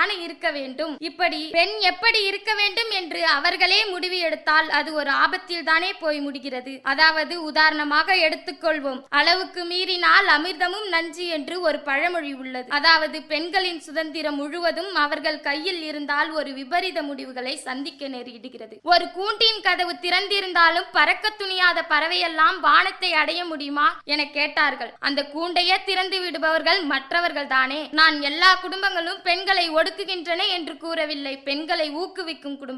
தானே இருக்க வேண்டும் இப்படி பெண் எப்படி இருக்க வேண்டும் என்று அவர்களே முடிவு எடுத்தால் அது ஒரு ஆபத்தில் தானே போய் முடிகிறது அதாவது உதாரணமாக எடுத்துக்கொள்வோம் அளவுக்கு மீறினால் அமிர்தமும் நஞ்சு என்று ஒரு பழமொழி உள்ளது அதாவது பெண்களின் சுதந்திரம் முழுவதும் அவர்கள் கையில் இருந்தால் ஒரு விபரீத முடிவுகளை சந்திக்க நேரிடுகிறது ஒரு கூண்டின் கதவு திறந்திருந்தாலும் பறக்க துணியாத பறவையெல்லாம் வானத்தை அடைய முடியுமா என கேட்டார்கள் அந்த கூண்டையே திறந்து விடுபவர்கள் மற்றவர்கள் தானே நான் எல்லா குடும்பங்களும் பெண்களை ஒடுக்குகின்றன என்று கூறவில்லை பெண்களை ஊக்குவிக்கும் குடும்பம்